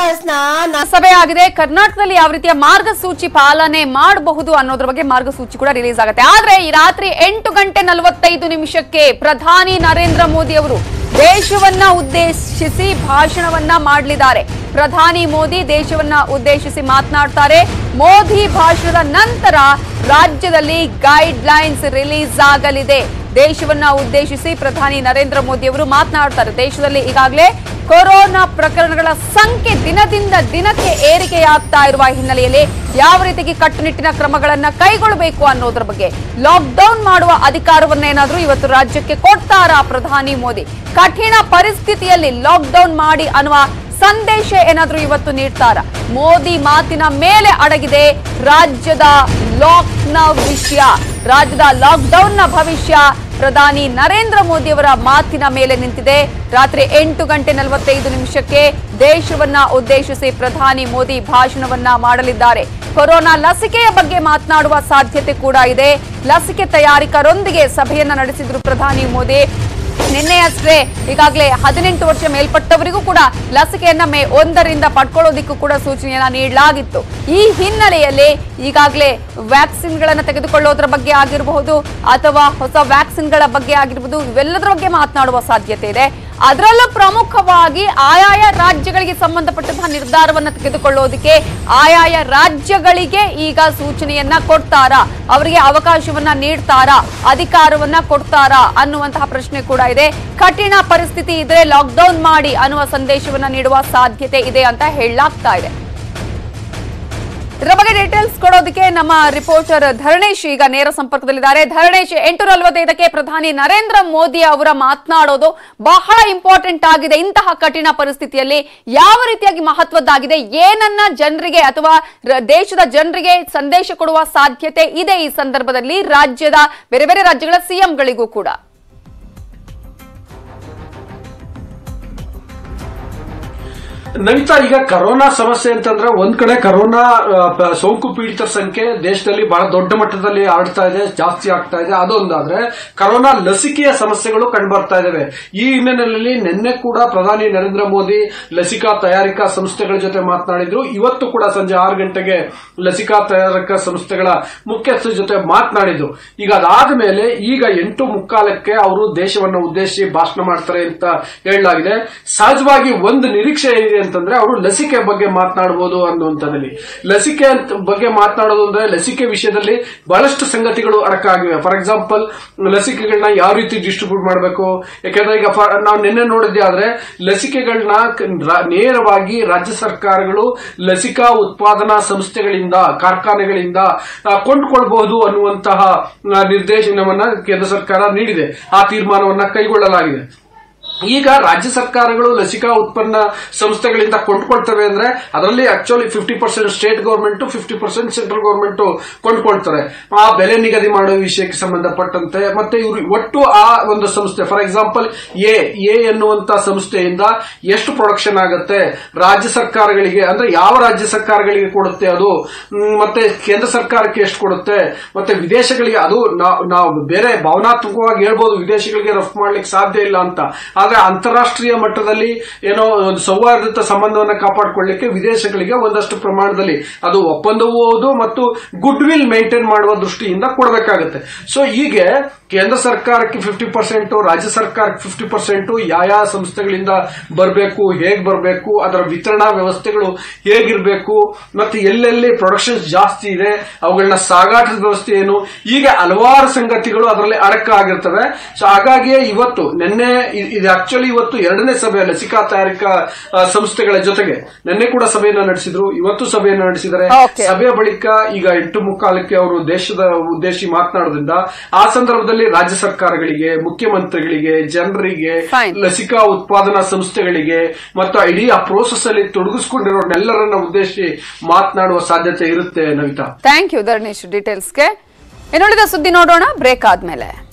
ಬಸ್ನ ಸಭೆ ಆಗಿದೆ ಕರ್ನಾಟಕದಲ್ಲಿ ಯಾವ ರೀತಿಯ ಮಾರ್ಗಸೂಚಿ ಪಾಲನೆ ಮಾಡಬಹುದು ಅನ್ನೋದ್ರ ಬಗ್ಗೆ ಮಾರ್ಗಸೂಚಿ ಕೂಡ ರಿಲೀಸ್ ಆಗುತ್ತೆ ಆದ್ರೆ ಈ ರಾತ್ರಿ ಎಂಟು ಗಂಟೆ ನಲವತ್ತೈದು ನಿಮಿಷಕ್ಕೆ ಪ್ರಧಾನಿ ನರೇಂದ್ರ ಮೋದಿ ಅವರು ದೇಶವನ್ನ ಉದ್ದೇಶಿಸಿ ಭಾಷಣವನ್ನ ಮಾಡಲಿದ್ದಾರೆ ಪ್ರಧಾನಿ ಮೋದಿ ದೇಶವನ್ನ ಉದ್ದೇಶಿಸಿ ಮಾತನಾಡ್ತಾರೆ ಮೋದಿ ಭಾಷಣದ ನಂತರ ರಾಜ್ಯದಲ್ಲಿ ಗೈಡ್ ಲೈನ್ಸ್ ರಿಲೀಸ್ ಆಗಲಿದೆ ದೇಶವನ್ನ ಉದ್ದೇಶಿಸಿ ಪ್ರಧಾನಿ ನರೇಂದ್ರ ಮೋದಿ ಅವರು ಮಾತನಾಡ್ತಾರೆ ದೇಶದಲ್ಲಿ ಈಗಾಗಲೇ ಕೊರೋನಾ ಪ್ರಕರಣಗಳ ಸಂಖ್ಯೆ ದಿನದಿಂದ ದಿನಕ್ಕೆ ಏರಿಕೆಯಾಗ್ತಾ ಇರುವ ಹಿನ್ನೆಲೆಯಲ್ಲಿ ಯಾವ ರೀತಿಗೆ ಕಟ್ಟುನಿಟ್ಟಿನ ಕ್ರಮಗಳನ್ನ ಕೈಗೊಳ್ಳಬೇಕು ಅನ್ನೋದ್ರ ಬಗ್ಗೆ ಲಾಕ್ಡೌನ್ ಮಾಡುವ ಅಧಿಕಾರವನ್ನೇನಾದ್ರೂ ಇವತ್ತು ರಾಜ್ಯಕ್ಕೆ ಕೊಡ್ತಾರಾ ಪ್ರಧಾನಿ ಮೋದಿ ಕಠಿಣ ಪರಿಸ್ಥಿತಿಯಲ್ಲಿ ಲಾಕ್ಡೌನ್ ಮಾಡಿ ಅನ್ನುವ ಸಂದೇಶ ಏನಾದ್ರೂ ಇವತ್ತು ನೀಡ್ತಾರ ಮೋದಿ ಮಾತಿನ ಮೇಲೆ ಅಡಗಿದೆ ರಾಜ್ಯದ ಲಾಕ್ನ ವಿಷಯ ರಾಜ್ಯದ ಲಾಕ್ಡೌನ್ನ ಭವಿಷ್ಯ ಪ್ರಧಾನಿ ನರೇಂದ್ರ ಮೋದಿ ಅವರ ಮಾತಿನ ಮೇಲೆ ನಿಂತಿದೆ ರಾತ್ರಿ ಎಂಟು ಗಂಟೆ ನಲವತ್ತೈದು ನಿಮಿಷಕ್ಕೆ ದೇಶವನ್ನ ಉದ್ದೇಶಿಸಿ ಪ್ರಧಾನಿ ಮೋದಿ ಭಾಷಣವನ್ನ ಮಾಡಲಿದ್ದಾರೆ ಕೊರೋನಾ ಲಸಿಕೆಯ ಬಗ್ಗೆ ಮಾತನಾಡುವ ಸಾಧ್ಯತೆ ಕೂಡ ಇದೆ ಲಸಿಕೆ ತಯಾರಿಕರೊಂದಿಗೆ ಸಭೆಯನ್ನ ನಡೆಸಿದ್ರು ಪ್ರಧಾನಿ ಮೋದಿ ನಿನ್ನೆಯಷ್ಟೇ ಈಗಾಗಲೇ ಹದಿನೆಂಟು ವರ್ಷ ಮೇಲ್ಪಟ್ಟವರಿಗೂ ಕೂಡ ಲಸಿಕೆಯನ್ನ ಮೇ ಒಂದರಿಂದ ಪಡ್ಕೊಳ್ಳೋದಿಕ್ಕೂ ಕೂಡ ಸೂಚನೆಯನ್ನ ನೀಡಲಾಗಿತ್ತು ಈ ಹಿನ್ನೆಲೆಯಲ್ಲಿ ಈಗಾಗಲೇ ವ್ಯಾಕ್ಸಿನ್ಗಳನ್ನ ತೆಗೆದುಕೊಳ್ಳೋದ್ರ ಬಗ್ಗೆ ಆಗಿರಬಹುದು ಅಥವಾ ಹೊಸ ವ್ಯಾಕ್ಸಿನ್ಗಳ ಬಗ್ಗೆ ಆಗಿರಬಹುದು ಇವೆಲ್ಲದರ ಬಗ್ಗೆ ಮಾತನಾಡುವ ಸಾಧ್ಯತೆ ಇದೆ ಅದರಲ್ಲೂ ಪ್ರಮುಖವಾಗಿ ಆಯಾಯ ರಾಜ್ಯಗಳಿಗೆ ಸಂಬಂಧಪಟ್ಟಂತಹ ನಿರ್ಧಾರವನ್ನ ತೆಗೆದುಕೊಳ್ಳೋದಕ್ಕೆ ಆಯಾಯ ರಾಜ್ಯಗಳಿಗೆ ಈಗ ಸೂಚನೆಯನ್ನ ಕೊಡ್ತಾರಾ ಅವರಿಗೆ ಅವಕಾಶವನ್ನ ನೀಡ್ತಾರಾ ಅಧಿಕಾರವನ್ನ ಕೊಡ್ತಾರಾ ಅನ್ನುವಂತಹ ಪ್ರಶ್ನೆ ಕೂಡ ಇದೆ ಕಠಿಣ ಪರಿಸ್ಥಿತಿ ಇದ್ರೆ ಲಾಕ್ಡೌನ್ ಮಾಡಿ ಅನ್ನುವ ಸಂದೇಶವನ್ನ ನೀಡುವ ಸಾಧ್ಯತೆ ಇದೆ ಅಂತ ಹೇಳಲಾಗ್ತಾ ಇದೆ ಇದರ ಬಗ್ಗೆ ಡೀಟೇಲ್ಸ್ ಕೊಡೋದಕ್ಕೆ ನಮ್ಮ ರಿಪೋರ್ಟರ್ ಧರಣೇಶ್ ಈಗ ನೇರ ಸಂಪರ್ಕದಲ್ಲಿದ್ದಾರೆ ಧರಣೇಶ್ ಎಂಟು ನಲವತ್ತೈದಕ್ಕೆ ಪ್ರಧಾನಿ ನರೇಂದ್ರ ಮೋದಿ ಅವರ ಮಾತನಾಡೋದು ಬಹಳ ಇಂಪಾರ್ಟೆಂಟ್ ಆಗಿದೆ ಇಂತಹ ಕಠಿಣ ಪರಿಸ್ಥಿತಿಯಲ್ಲಿ ಯಾವ ರೀತಿಯಾಗಿ ಮಹತ್ವದ್ದಾಗಿದೆ ಏನನ್ನ ಜನರಿಗೆ ಅಥವಾ ರ- ದೇಶದ ಜನರಿಗೆ ಸಂದೇಶ ಕೊಡುವ ಸಾಧ್ಯತೆ ಇದೆ ಈ ಸಂದರ್ಭದಲ್ಲಿ ರಾಜ್ಯದ ಬೇರೆ ಬೇರೆ ರಾಜ್ಯಗಳ ಸಿಎಂಗಳಿಗೂ ಕೂಡ ನವಿತಾ ಈಗ ಕರೋನಾ ಸಮಸ್ಯೆ ಅಂತಂದ್ರೆ ಒಂದ್ ಕಡೆ ಕರೋನಾ ಆ, ಪ- ಸೋಂಕು ಪೀಡಿತರ ಸಂಖ್ಯೆ ದೇಶದಲ್ಲಿ ಬಹಳ ದೊಡ್ಡ ಮಟ್ಟದಲ್ಲಿ ಹರಡ್ತಾ ಇದೆ ಜಾಸ್ತಿ ಆಗ್ತಾ ಇದೆ ಅದೊಂದಾದ್ರೆ ಕರೋನಾ ಲಸಿಕೆಯ ಸಮಸ್ಯೆಗಳು ಕಂಡುಬರ್ತಾ ಇದಾವೆ ಈ ಹಿನ್ನೆಲೆಯಲ್ಲಿ ನಿನ್ನೆ ಕೂಡ ಪ್ರಧಾನಿ ನರೇಂದ್ರ ಮೋದಿ ಲಸಿಕಾ ತಯಾರಿಕಾ ಸಂಸ್ಥೆಗಳ ಜೊತೆ ಮಾತನಾಡಿದ್ರು ಇವತ್ತು ಕೂಡ ಸಂಜೆ ಆರು ಗಂಟೆಗೆ ಲಸಿಕಾ ತಯಾರಕ ಸಂಸ್ಥೆಗಳ ಮುಖ್ಯಸ್ಥರ ಜೊತೆ ಮಾತನಾಡಿದ್ರು ಈಗ ಅದಾದ ಮೇಲೆ ಈಗ ಎಂಟು ಮುಕ್ಕಾಲಕ್ಕೆ ಅವರು ದೇಶವನ್ನು ಉದ್ದೇಶಿಸಿ ಭಾಷಣ ಮಾಡ್ತಾರೆ ಅಂತ ಹೇಳಲಾಗಿದೆ ಸಹಜವಾಗಿ ಒಂದು ನಿರೀಕ್ಷೆ ಏನಿದೆ ಅಂತಂದ್ರೆ ಅವರು ಲಸಿಕೆ ಬಗ್ಗೆ ಮಾತನಾಡಬಹುದು ಅನ್ನುವಂಥದ್ದಲ್ಲಿ ಲಸಿಕೆ ಅಂತ ಬಗ್ಗೆ ಮಾತನಾಡೋದು ಅಂದ್ರೆ ಲಸಿಕೆ ವಿಷಯದಲ್ಲಿ ಬಹಳಷ್ಟು ಸಂಗತಿಗಳು ಅಡಕಾಗಿವೆ ಫಾರ್ ಎಕ್ಸಾಂಪಲ್ ಲಸಿಕೆಗಳನ್ನ ಯಾವ ರೀತಿ ಡಿಸ್ಟ್ರಿಬ್ಯೂಟ್ ಮಾಡಬೇಕು ಯಾಕಂದ್ರೆ ಈಗ ಫಾರ್- ನಾವು ನಿನ್ನೆ ನೋಡಿದ್ದೆ ಆದ್ರೆ ಲಸಿಕೆಗಳನ್ನ ಕ- ರಾ- ನೇರವಾಗಿ ರಾಜ್ಯ ಸರ್ಕಾರಗಳು ಲಸಿಕಾ ಉತ್ಪಾದನಾ ಸಂಸ್ಥೆಗಳಿಂದ ಕಾರ್ಖಾನೆಗಳಿಂದ ಆ, ಕೊಂಡ್ಕೊಳ್ಬಹುದು ಅನ್ನುವಂತಹ ಆ, ನಿರ್ದೇಶನವನ್ನ ಕೇಂದ್ರ ಸರ್ಕಾರ ನೀಡಿದೆ ಆ ತೀರ್ಮಾನವನ್ನ ಕೈಗೊಳ್ಳಲಾಗಿದೆ ಈಗ ರಾಜ್ಯ ಸರ್ಕಾರಗಳು ಲಸಿಕಾ ಉತ್ಪನ್ನ ಸಂಸ್ಥೆಗಳಿಂದ ಕೊಂಡ್ಕೊಳ್ತವೆ ಅಂದ್ರೆ ಅದರಲ್ಲಿ actually fifty percent state government fifty percent central government ಕೊಂಡ್ಕೊಳ್ತಾರೆ ಆ ಬೆಲೆ ನಿಗದಿ ಮಾಡುವ ವಿಷಯಕ್ಕೆ ಸಂಬಂಧಪಟ್ಟಂತೆ ಮತ್ತೆ ಇವರು ಒಟ್ಟು ಆ ಒಂದು ಸಂಸ್ಥೆ ಫಾರ್ ಎಕ್ಸಾಂಪಲ್ ಎ ಎ ಎನ್ನುವಂತ ಸಂಸ್ಥೆಯಿಂದ ಎಷ್ಟು ಪ್ರೊಡಕ್ಷನ್ ಆಗುತ್ತೆ ರಾಜ್ಯ ಸರ್ಕಾರಗಳಿಗೆ ಅಂದ್ರೆ ಯಾವ ರಾಜ್ಯ ಸರ್ಕಾರಗಳಿಗೆ ಕೊಡುತ್ತೆ ಅದು ಮ್, ಮತ್ತೆ ಕೇಂದ್ರ ಸರ್ಕಾರಕ್ಕೆ ಎಷ್ಟು ಕೊಡುತ್ತೆ ಮತ್ತೆ ವಿದೇಶಗಳಿಗೆ ಅದು ನಾವು ನಾವು ಬೇರೆ ಭಾವನಾತ್ಮಕವಾಗಿ ಹೇಳ್ಬೋದು ವಿದೇಶಗಳಿಗೆ ರಫ್ತು ಮಾಡ್ಲಿಕ್ಕೆ ಸಾಧ್ಯ ಇಲ್ಲ ಅಂತ ಆದ್ರೆ ಅಂತಾರಾಷ್ಟ್ರೀಯ ಮಟ್ಟದಲ್ಲಿ ಏನೋ ಒಂದು ಸೌಹಾರ್ದತ ಸಂಬಂಧವನ್ನ ಕಾಪಾಡಿಕೊಳ್ಳಿಕ್ಕೆ ವಿದೇಶಗಳಿಗೆ ಒಂದಷ್ಟು ಪ್ರಮಾಣದಲ್ಲಿ ಅದು ಒಪ್ಪಂದವೂ ಹೌದು ಮತ್ತು ಗುಡ್ ವಿಲ್ ಮೇಂಟೈನ್ ಮಾಡುವ ದೃಷ್ಟಿಯಿಂದ ಕೊಡಬೇಕಾಗುತ್ತೆ ಸೊ ಹೀಗೆ ಕೇಂದ್ರ ಸರ್ಕಾರಕ್ಕೆ ಫಿಫ್ಟಿ ಪರ್ಸೆಂಟ್ ರಾಜ್ಯ ಸರ್ಕಾರಕ್ಕೆ ಫಿಫ್ಟಿ ಪರ್ಸೆಂಟ್ ಯಾವ ಸಂಸ್ಥೆಗಳಿಂದ ಬರಬೇಕು ಹೇಗ್ ಬರಬೇಕು ಅದರ ವಿತರಣಾ ವ್ಯವಸ್ಥೆಗಳು ಹೇಗಿರಬೇಕು ಮತ್ತೆ ಎಲ್ಲೆಲ್ಲಿ ಪ್ರೊಡಕ್ಷನ್ಸ್ ಜಾಸ್ತಿ ಇದೆ ಅವುಗಳನ್ನ ಸಾಗಾಟದ ವ್ಯವಸ್ಥೆ ಏನು ಹೀಗೆ ಹಲವಾರು ಸಂಗತಿಗಳು ಅದರಲ್ಲಿ ಅಡಕ ಆಗಿರ್ತವೆ ಸೊ ಹಾಗಾಗಿಯೇ ಇವತ್ತು ನಿನ್ನೆ ಇ- ಇದು ಆಕ್ಚುಲಿ ಇವತ್ತು ಎರಡನೇ ಸಭೆ ಲಸಿಕಾ ತಯಾರಿಕಾ ಆ, ಸಂಸ್ಥೆಗಳ ಜೊತೆಗೆ ನಿನ್ನೆ ಕೂಡ ಸಭೆಯನ್ನ ನಡೆಸಿದ್ರು ಇವತ್ತು ಸಭೆಯನ್ನ ನಡೆಸಿದ್ದಾರೆ Okay. ಸಭೆಯ ಬಳಿಕ ಈಗ ಎಂಟು ಮುಕ್ಕಾಲಕ್ಕೆ ಅವರು ದೇಶದ ಉದ್ದೇಶಿ ಮಾತನಾಡೋದ್ರಿಂದ ಆ ಸಂದರ್ಭದಲ್ಲಿ ರಾಜ್ಯ ಸರ್ಕಾರಗಳಿಗೆ ಮುಖ್ಯಮಂತ್ರಿಗಳಿಗೆ ಜನರಿಗೆ Fine. ಲಸಿಕಾ ಉತ್ಪಾದನಾ ಸಂಸ್ಥೆಗಳಿಗೆ ಮತ್ತು ಇಡೀ ಆ ಪ್ರೋಸೆಸ್ ಅಲ್ಲಿ ತೊಡಗಿಸಿಕೊಂಡಿರೋನೆಲ್ಲರನ್ನ ಉದ್ದೇಶಿಸಿ ಮಾತನಾಡುವ ಸಾಧ್ಯತೆ ಇರುತ್ತೆ ನವಿತಾ ಥ್ಯಾಂಕ್ ಯು ಧರಣೇಶ್ ಡೀಟೇಲ್ಸ್ಗೆ ಇನ್ನುಳಿದ ಸುದ್ದಿ ನೋಡೋಣ ಬ್ರೇಕ್ ಆದ್ಮೇಲೆ